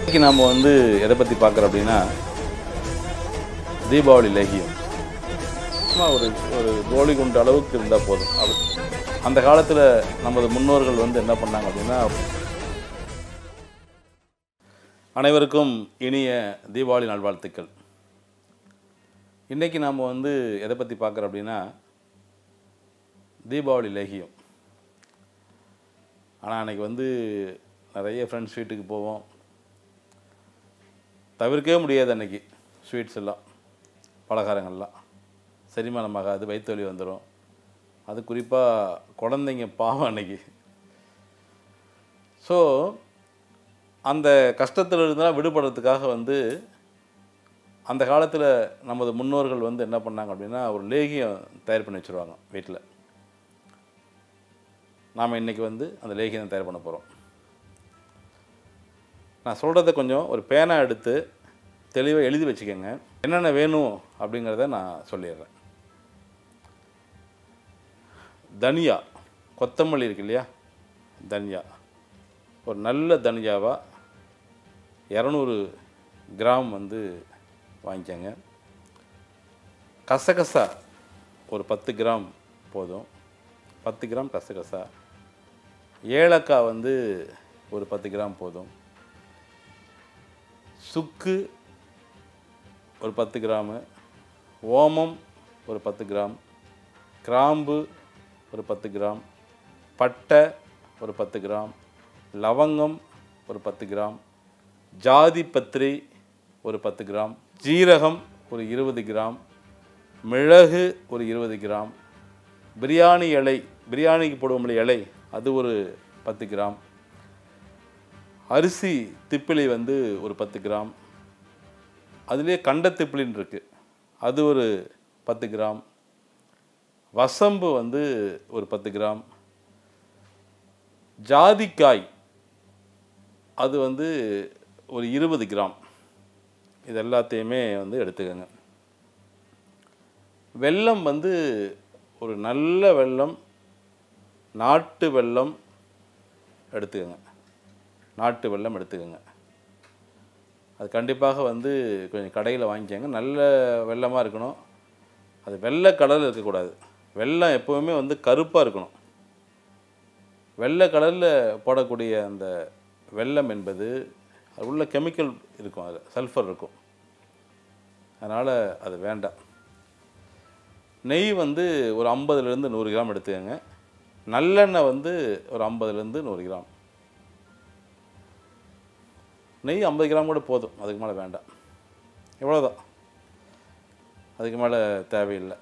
இன்னைக்கு நாம் வந்து எதை பற்றி பார்க்குறோம் அப்படின்னா தீபாவளி லேகியம் சும்மா ஒரு ஒரு கோலி குண்டு அளவுக்கு இருந்தால் போதும் அது அந்த காலத்தில் நமது முன்னோர்கள் வந்து என்ன பண்ணாங்க அப்படின்னா அனைவருக்கும் இனிய தீபாவளி நல்வாழ்த்துக்கள் இன்றைக்கி நாம் வந்து எதை பற்றி பார்க்குறோம் அப்படின்னா தீபாவளி லேகியம் ஆனால் அன்றைக்கி வந்து நிறைய ஃப்ரெண்ட்ஸ் வீட்டுக்கு போவோம் தவிர்க்கவே முடியாது அன்றைக்கி ஸ்வீட்ஸ் எல்லாம் பலகாரங்கள்லாம் செரிமானமாகாது வயிற்று வலி வந்துடும் அது குறிப்பாக குழந்தைங்க பாவம் அன்னைக்கு ஸோ அந்த கஷ்டத்தில் இருந்தால் விடுபடுறதுக்காக வந்து அந்த காலத்தில் நமது முன்னோர்கள் வந்து என்ன பண்ணாங்க அப்படின்னா ஒரு லேகியம் தயார் பண்ணி வச்சுருவாங்க வீட்டில் நாம் இன்றைக்கி வந்து அந்த லேகியம் தயார் பண்ண போகிறோம் நான் சொல்கிறத கொஞ்சம் ஒரு பேனா எடுத்து தெளிவாக எழுதி வச்சுக்கோங்க என்னென்ன வேணும் அப்படிங்கிறத நான் சொல்லிடுறேன் தனியா கொத்தமல்லி இருக்கு இல்லையா தனியா ஒரு நல்ல தனியாவாக இரநூறு கிராம் வந்து வாங்கிக்கோங்க கசகசா ஒரு பத்து கிராம் போதும் பத்து கிராம் கசகசா ஏலக்காய் வந்து ஒரு பத்து கிராம் போதும் சுக்கு ஒரு பத்து கிராமு ஓமம் ஒரு பத்து கிராம் கிராம்பு ஒரு பத்து கிராம் பட்டை ஒரு பத்து கிராம் லவங்கம் ஒரு பத்து கிராம் ஜாதி பத்திரி ஒரு பத்து கிராம் ஜீரகம் ஒரு இருபது கிராம் மிளகு ஒரு இருபது கிராம் பிரியாணி இலை பிரியாணிக்கு போடுவோம் இல்லையா இலை அது ஒரு பத்து கிராம் அரிசி திப்பிலி வந்து ஒரு பத்து கிராம் அதுலேயே கண்ட திப்பிலின்னு இருக்குது அது ஒரு பத்து கிராம் வசம்பு வந்து ஒரு பத்து கிராம் ஜாதிக்காய் அது வந்து ஒரு இருபது கிராம் இது எல்லாத்தையுமே வந்து எடுத்துக்கோங்க வெல்லம் வந்து ஒரு நல்ல வெல்லம் நாட்டு வெல்லம் எடுத்துக்கோங்க நாட்டு வெல்லம் எடுத்துக்கோங்க அது கண்டிப்பாக வந்து கொஞ்சம் கடையில் வாங்கிக்கோங்க நல்ல வெல்லமாக இருக்கணும் அது வெள்ளை கலரில் இருக்கக்கூடாது வெல்லம் எப்போவுமே வந்து கருப்பாக இருக்கணும் வெள்ளை கலரில் போடக்கூடிய அந்த வெல்லம் என்பது அது உள்ள கெமிக்கல் இருக்கும் அதில் சல்ஃபர் இருக்கும் அதனால் அது வேண்டாம் நெய் வந்து ஒரு ஐம்பதுலேருந்து நூறு கிராம் எடுத்துக்கோங்க நல்லெண்ணெய் வந்து ஒரு ஐம்பதுலேருந்து நூறு கிராம் நெய் ஐம்பது கிராம் கூட போதும் அதுக்கு மேலே வேண்டாம் இவ்வளோதான் அதுக்கு மேலே தேவையில்லை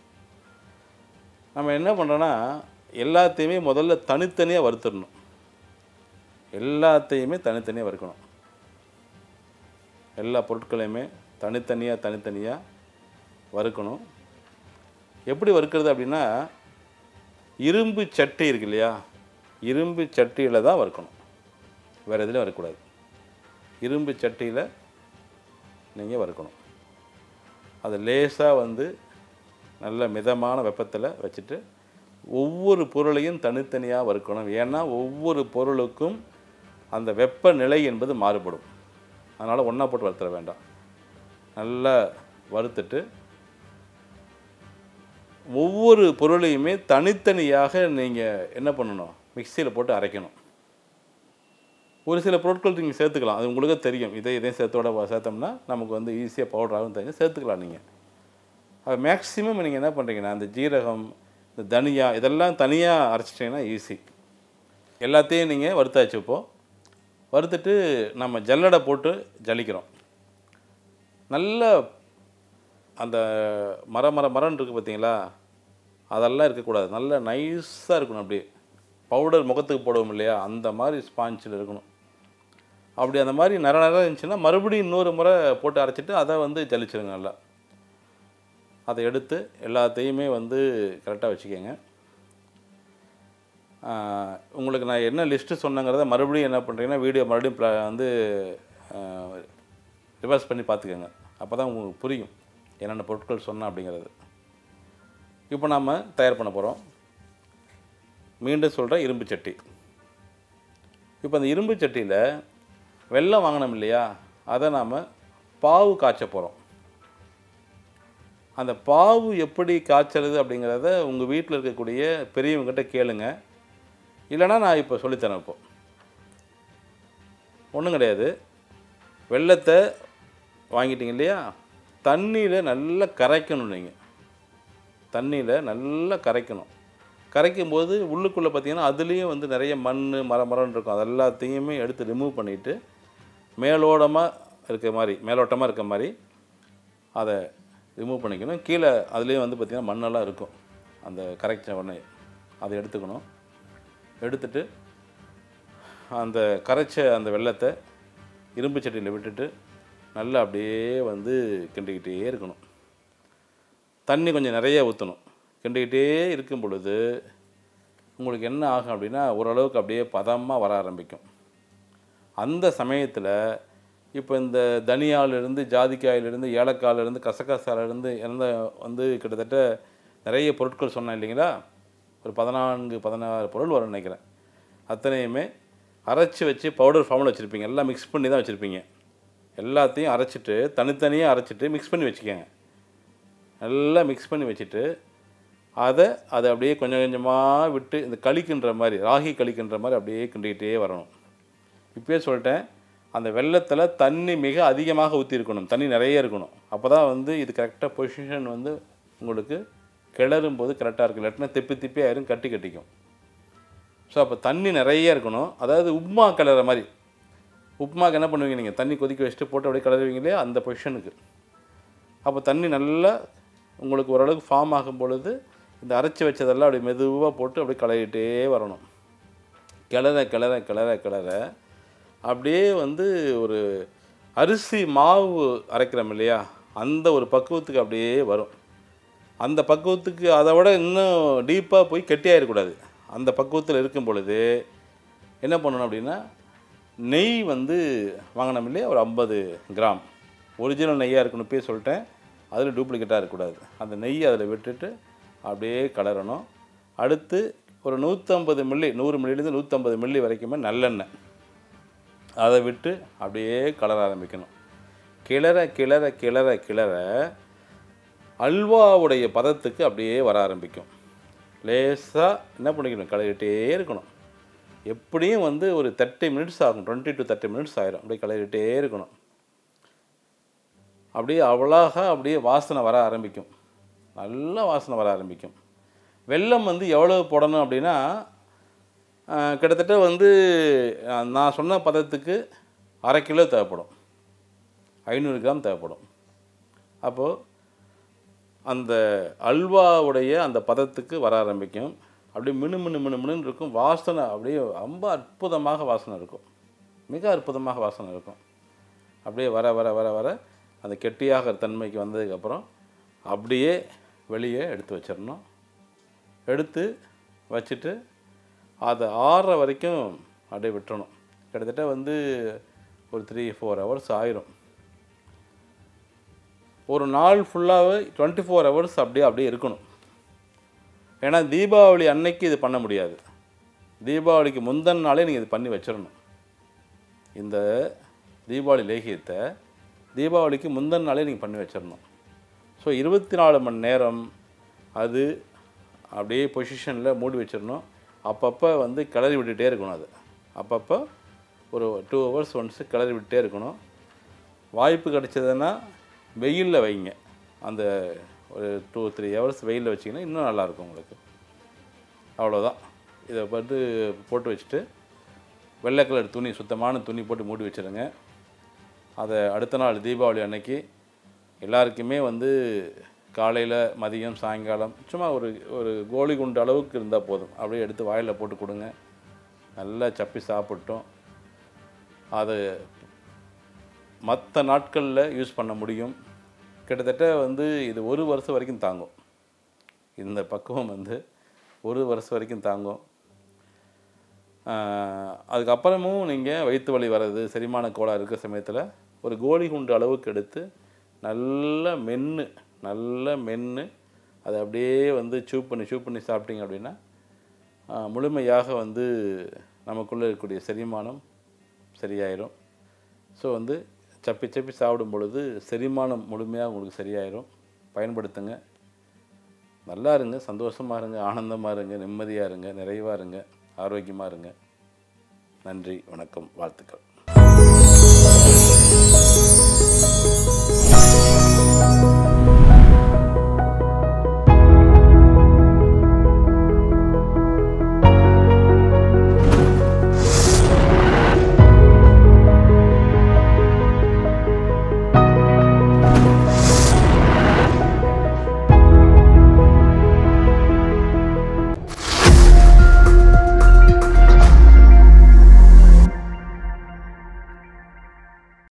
நம்ம என்ன பண்ணுறோன்னா எல்லாத்தையுமே முதல்ல தனித்தனியாக வறுத்துடணும் எல்லாத்தையுமே தனித்தனியாக வறுக்கணும் எல்லா பொருட்களையுமே தனித்தனியாக தனித்தனியாக வறுக்கணும் எப்படி வறுக்கிறது அப்படின்னா இரும்பு சட்டி இருக்கு இல்லையா இரும்பு சட்டியில் தான் வறுக்கணும் வேறு எதுலையும் வறுக்கக்கூடாது இரும்பு சட்டியில் நீங்கள் வறுக்கணும் அது லேசாக வந்து நல்ல மிதமான வெப்பத்தில் வச்சுட்டு ஒவ்வொரு பொருளையும் தனித்தனியாக வறுக்கணும் ஏன்னா ஒவ்வொரு பொருளுக்கும் அந்த வெப்பநிலை என்பது மாறுபடும் அதனால் ஒன்றா போட்டு வறுத்துற வேண்டாம் நல்லா வறுத்துட்டு ஒவ்வொரு பொருளையுமே தனித்தனியாக நீங்கள் என்ன பண்ணணும் மிக்சியில் போட்டு அரைக்கணும் ஒரு சில பொருட்கள் நீங்கள் சேர்த்துக்கலாம் அது உங்களுக்கு தெரியும் இதை இதையும் சேர்த்தோட சேர்த்தோம்னா நமக்கு வந்து ஈஸியாக பவுடர் ஆகும் தெரிஞ்சு சேர்த்துக்கலாம் நீங்கள் அது மேக்ஸிமம் நீங்கள் என்ன பண்ணுறீங்கன்னா அந்த ஜீரகம் இந்த தனியா இதெல்லாம் தனியாக அரைச்சிட்டிங்கன்னா ஈஸி எல்லாத்தையும் நீங்கள் வறுத்தாச்சு இப்போ வறுத்துட்டு நம்ம ஜல்லடை போட்டு ஜலிக்கிறோம் நல்ல அந்த மர மர மரம்னு இருக்குது பார்த்தீங்களா அதெல்லாம் இருக்கக்கூடாது நல்ல நைஸாக இருக்கணும் அப்படியே பவுடர் முகத்துக்கு போடுவோம் இல்லையா அந்த மாதிரி ஸ்பாஞ்சில் இருக்கணும் அப்படி அந்த மாதிரி நிற நிறம் இருந்துச்சுன்னா மறுபடியும் இன்னொரு முறை போட்டு அரைச்சிட்டு அதை வந்து ஜலிச்சிருங்க நல்லா அதை எடுத்து எல்லாத்தையுமே வந்து கரெக்டாக வச்சுக்கோங்க ஆஹ், உங்களுக்கு நான் என்ன லிஸ்ட்டு சொன்னங்கிறத மறுபடியும் என்ன பண்ணுறீங்கன்னா வீடியோ மறுபடியும் ப்ள- வந்து ரிவர்ஸ் பண்ணி பார்த்துக்கோங்க அப்போ தான் உங்களுக்கு புரியும் என்னென்ன பொருட்கள் சொன்னேன் அப்படிங்கிறது இப்போ நாம் தயார் பண்ண போகிறோம் மீண்டும் சொல்கிறேன் இரும்பு சட்டி இப்போ அந்த இரும்பு சட்டியில் வெல்லம் வாங்கினோம் இல்லையா அதை நாம் பாவு காய்ச்ச போகிறோம் அந்த பாவு எப்படி காய்ச்சறது அப்படிங்கிறத உங்கள் வீட்டில் இருக்கக்கூடிய பெரியவங்ககிட்ட கேளுங்க இல்லைன்னா நான் இப்போ சொல்லித்தரேன் இப்போ ஒன்றும் கிடையாது வெள்ளத்தை வாங்கிட்டீங்க இல்லையா தண்ணியில் நல்லா கரைக்கணும் நீங்கள் தண்ணியில் நல்லா கரைக்கணும் கரைக்கும் போது உள்ளுக்குள்ளே பார்த்தீங்கன்னா அதுலேயும் வந்து நிறைய மண் மர மரம்னு இருக்கும் அது எல்லாத்தையுமே எடுத்து ரிமூவ் பண்ணிவிட்டு மேலோட்டமாக இருக்க மாதிரி மேலோட்டமாக இருக்க மாதிரி அதை ரிமூவ் பண்ணிக்கணும் கீழே அதுலேயும் வந்து பார்த்திங்கன்னா மண்ணெல்லாம் இருக்கும் அந்த கரைச்ச உடனே அதை எடுத்துக்கணும் எடுத்துட்டு அந்த கரைச்ச அந்த வெள்ளத்தை இரும்பு சட்டியில் விட்டுட்டு நல்லா அப்படியே வந்து கிண்டிக்கிட்டே இருக்கணும் தண்ணி கொஞ்சம் நிறைய ஊற்றணும் கிண்டிக்கிட்டே இருக்கும் பொழுது உங்களுக்கு என்ன ஆகும் அப்படின்னா ஓரளவுக்கு அப்படியே பதமாக வர ஆரம்பிக்கும் அந்த சமயத்தில் இப்போ இந்த தனியாவிலிருந்து ஜாதிக்காயிலிருந்து ஏலக்காயிலிருந்து கசகசாலிருந்து எந்த வந்து கிட்டத்தட்ட நிறைய பொருட்கள் சொன்னேன் இல்லைங்களா ஒரு பதினான்கு பதினாறு பொருள் வரும்னு நினைக்கிறேன் அத்தனையுமே அரைச்சி வச்சு பவுடர் ஃபார்மில் வச்சுருப்பீங்க எல்லாம் மிக்ஸ் பண்ணி தான் வச்சுருப்பீங்க எல்லாத்தையும் அரைச்சிட்டு தனித்தனியாக அரைச்சிட்டு மிக்ஸ் பண்ணி வச்சுக்கோங்க நல்லா மிக்ஸ் பண்ணி வச்சுட்டு அதை அதை அப்படியே கொஞ்சம் கொஞ்சமாக விட்டு இந்த களிக்கின்ற மாதிரி ராகி களிக்கின்ற மாதிரி அப்படியே கிண்டிக்கிட்டே வரணும் இப்பயே சொல்லிட்டேன் அந்த வெள்ளத்தில் தண்ணி மிக அதிகமாக ஊற்றி இருக்கணும் தண்ணி நிறைய இருக்கணும் அப்போ தான் வந்து இது கரெக்டாக பொசிஷன் வந்து உங்களுக்கு கிளறும் போது கரெக்டாக இருக்கும் இல்லாட்டினா திப்பி திப்பி ஆயிரும் கட்டி கட்டிக்கும் ஸோ அப்போ தண்ணி நிறைய இருக்கணும் அதாவது உப்மா கிளற மாதிரி உப்புமாக்கு என்ன பண்ணுவீங்க நீங்கள் தண்ணி கொதிக்க வச்சுட்டு போட்டு அப்படியே கிளறுவீங்க இல்லையா அந்த பொசிஷனுக்கு அப்போ தண்ணி நல்லா உங்களுக்கு ஓரளவுக்கு ஃபார்ம் ஆகும் பொழுது இந்த அரைச்சி வச்சதெல்லாம் அப்படியே மெதுவாக போட்டு அப்படியே கிளறிட்டே வரணும் கிளற கிளற கிளற கிளற அப்படியே வந்து ஒரு அரிசி மாவு அரைக்கிறோம் இல்லையா அந்த ஒரு பக்குவத்துக்கு அப்படியே வரும் அந்த பக்குவத்துக்கு அதை விட இன்னும் டீப்பாக போய் கெட்டியாயிடக்கூடாது அந்த பக்குவத்தில் இருக்கும் பொழுது என்ன பண்ணணும் அப்படின்னா நெய் வந்து வாங்கினோம் இல்லையா ஒரு ஐம்பது கிராம் ஒரிஜினல் நெய்யாக இருக்கணும் போய் சொல்லிட்டேன் அதில் டூப்ளிகேட்டாக இருக்கக்கூடாது அந்த நெய் அதில் விட்டுட்டு அப்படியே கலரணும் அடுத்து ஒரு நூற்றம்பது மில்லி நூறு மில்லிலேருந்து நூற்றம்பது மில்லி வரைக்குமே நல்லெண்ணெய் அதை விட்டு அப்படியே கலர ஆரம்பிக்கணும் கிளற கிளற கிளற கிளற அல்வாவுடைய பதத்துக்கு அப்படியே வர ஆரம்பிக்கும் லேசாக என்ன பண்ணிக்கணும் கலரிட்டே இருக்கணும் எப்படியும் வந்து ஒரு தேர்ட்டி மினிட்ஸ் ஆகும் டுவெண்ட்டி டு தேர்ட்டி மினிட்ஸ் ஆயிரும் அப்படியே கலரிட்டே இருக்கணும் அப்படியே அவ்வளோகா அப்படியே வாசனை வர ஆரம்பிக்கும் நல்ல வாசனை வர ஆரம்பிக்கும் வெல்லம் வந்து எவ்வளோ போடணும் அப்படின்னா ஆஹ், கிட்டத்தட்ட வந்து ஆஹ், நான் சொன்ன பதத்துக்கு அரை கிலோ தேவைப்படும் ஐநூறு கிராம் தேவைப்படும் அப்போது அந்த அல்வாவுடைய அந்த பதத்துக்கு வர ஆரம்பிக்கும் அப்படியே மினு மினு மினு மினுன்னு இருக்கும் வாசனை அப்படியே ரொம்ப அற்புதமாக வாசனை இருக்கும் மிக அற்புதமாக வாசனை இருக்கும் அப்படியே வர வர வர வர அந்த கெட்டியாகிற தன்மைக்கு வந்ததுக்கப்புறம் அப்படியே வெளியே எடுத்து வச்சிடணும் எடுத்து வச்சுட்டு அதை ஆறுற வரைக்கும் அப்படியே விட்டுறணும் கிட்டத்தட்ட வந்து ஒரு த்ரீ ஃபோர் ஹவர்ஸ் ஆயிரும் ஒரு நாள் ஃபுல்லாகவே டுவெண்ட்டி ஃபோர் ஹவர்ஸ் அப்படியே அப்படியே இருக்கணும் ஏன்னா தீபாவளி அன்னைக்கு இது பண்ண முடியாது தீபாவளிக்கு முந்தின நாளே நீங்கள் இது பண்ணி வச்சிடணும் இந்த தீபாவளி லேகியத்தை தீபாவளிக்கு முந்தின நாளே நீங்கள் பண்ணி வச்சிடணும் ஸோ இருபத்தி நாலு மணி நேரம் அது அப்படியே பொசிஷனில் மூடி வச்சிடணும் அப்பப்போ வந்து கிளறி விட்டுட்டே இருக்கணும் அது அப்பப்போ ஒரு டூ ஹவர்ஸ் ஒன்ஸு கிளறி விட்டுட்டே இருக்கணும் வாய்ப்பு கிடைச்சதுன்னா வெயிலில் வைங்க அந்த ஒரு டூ த்ரீ ஹவர்ஸ் வெயிலில் வச்சிங்கன்னா இன்னும் நல்லாயிருக்கும் உங்களுக்கு அவ்வளோதான் இதை வந்து போட்டு வச்சுட்டு வெள்ளை கலர் துணி சுத்தமான துணி போட்டு மூடி வச்சிடுங்க அதை அடுத்த நாள் தீபாவளி அன்னைக்கு எல்லாருக்குமே வந்து காலையில் மதியம் சாயங்காலம் சும்மா ஒரு ஒரு கோலி குண்டு அளவுக்கு இருந்தால் போதும் அப்படியே எடுத்து வாயில் போட்டு கொடுங்க நல்லா சப்பி சாப்பிட்டோம் அது மற்ற நாட்களில் யூஸ் பண்ண முடியும் கிட்டத்தட்ட வந்து இது ஒரு வருஷம் வரைக்கும் தாங்கும் இந்த பக்குவம் வந்து ஒரு வருஷம் வரைக்கும் தாங்கும் ஆஹ் அதுக்கப்புறமும் நீங்கள் வயிற்று வலி வர்றது செரிமான கோளாறு இருக்கிற சமயத்தில் ஒரு கோலி குண்டு அளவுக்கு எடுத்து நல்லா மென்று நல்லா மென்று அதை அப்படியே வந்து சூப் பண்ணி சூப் பண்ணி சாப்பிட்டீங்க அப்படின்னா ஆஹ் முழுமையாக வந்து நமக்குள்ளே இருக்கக்கூடிய செரிமானம் சரியாயிரும் ஸோ வந்து சப்பி சப்பி சாப்பிடும் பொழுது செரிமானம் முழுமையாக உங்களுக்கு சரியாயிரும் பயன்படுத்துங்க நல்லா இருங்க சந்தோஷமாக இருங்க ஆனந்தமாக இருங்க நிம்மதியாக இருங்க நிறைவாக இருங்க ஆரோக்கியமாக இருங்க நன்றி வணக்கம் வாழ்த்துக்கள்